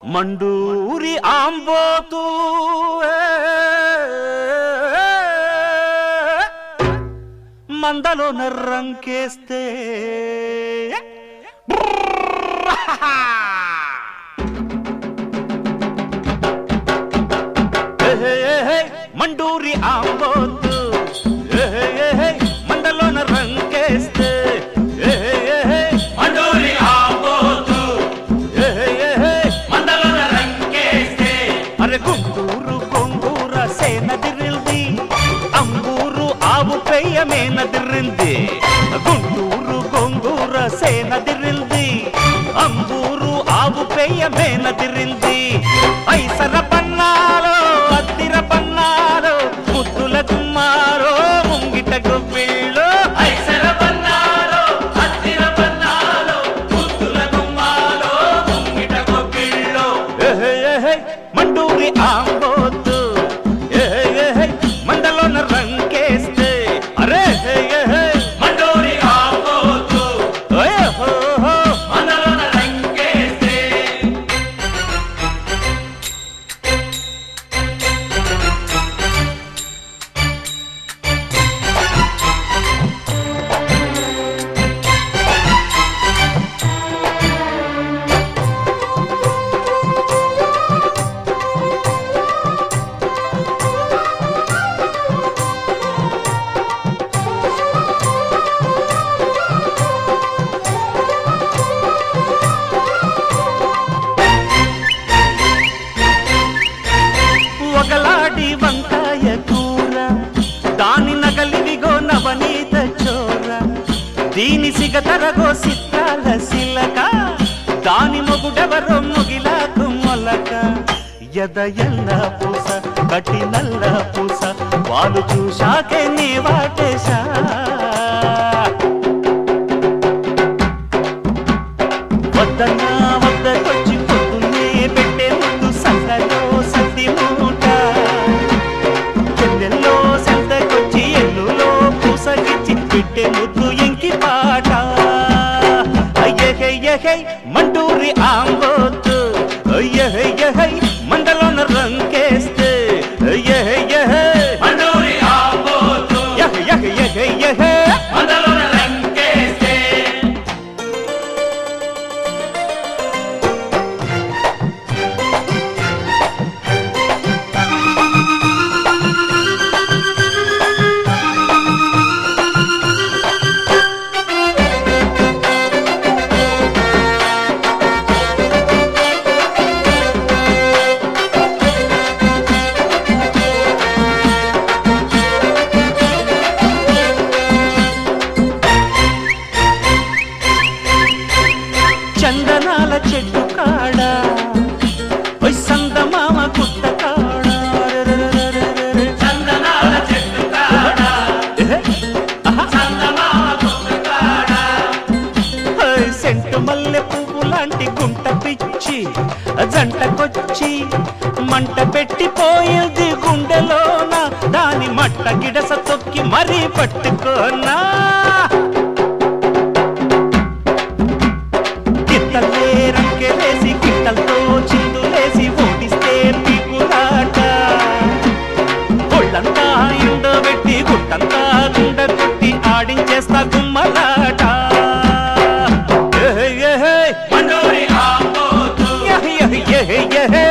మండూరి ఆంబోతూ మందలో నర్రంకేస్తే మండూరి ఆంబోతు మండలోన రంకేస్తే మండూరి ఆంబోతు మందలోన రంకేస్తే అరే గుంటూరు కొంగూర సేనదిరింది అంబూరు ఆవు పెయ్యమేనదిరింది గుంటూరు కొంగూర సేనదిరింది అంబూరు ఆవు పెయ్యమేనదిరింది ఐసర పన్నాలో అద్దిర పన్నాలో ముద్దుల గుమ్మారో ముంగిట గుప్పిళ్ళు ఐసర బన్నాలో అత్తిర బన్నాలో ముద్దుల గుమ్మాలో ముంగిట కొప్పిళ్ళో ఏహే, ఏహే, మండూరి ఆంబోతు ఏహే, ఏహే, మండలోన రంకేస్తే అరే ఏహే, ఏహే, మండూరి ఆంబోతు ఓయహో, మందలోన రంకేస్తే ఒకలాడి వంకాయ కూర దాని నగలివిగో నవనీత చోర దీని సిగతరగో సిత్తాల సిలక దాని మొగుడెవరో ముగిలాకు మొలక ఎద ఎల్ల పూస కటి నల్ల పూస వాళ్ళు చూశాకే నీ వాటేశా వద్దన్నా వద్దకొచ్చి పొద్దున్నే పెట్టే ముందు సందలో సద్ది మూట చెల్లెల్లో సందకొచ్చి ఎల్లులో పూసగిచ్చి పెట్టే ముద్దు ఎంకి పాట అయ్యహై మంటూరి ఆంబోతు అయ్యహై మండలోన రంకేస్తే అయ్యహై మండూరి ఆంబోతు మందలోన రంకేస్తే చందనాల చెట్టు కాడ ఓయ్ సందమామ గుట్ట కాడ రెరెరెరెరెరెరె. చందనాల చెట్టు కాడ ఎహె, ఆహా. చందమామ గుట్ట కాడ ఓయ్ సెంటు మల్లె పువ్వు లాంటి గుంట పిచ్చి జంటకొచ్చి మంట పెట్టిపోయింది గుండెలోన దాని మట్ట గిడస తొక్కి మరీ పట్టుకోనా గిత్తలే రంకెలేసి గిట్టలతో చిందులేసి ఓడిస్తే పీకులాట ఒళ్ళంతా ఎండబెట్టి గుట్టంతా గుండె కొట్టి ఆడించేస్తా గుమ్మలాట ఏహే, ఏహే, మండూరి ఆంబోతు ఏహే, ఏహే, ఏహే, ఏహే.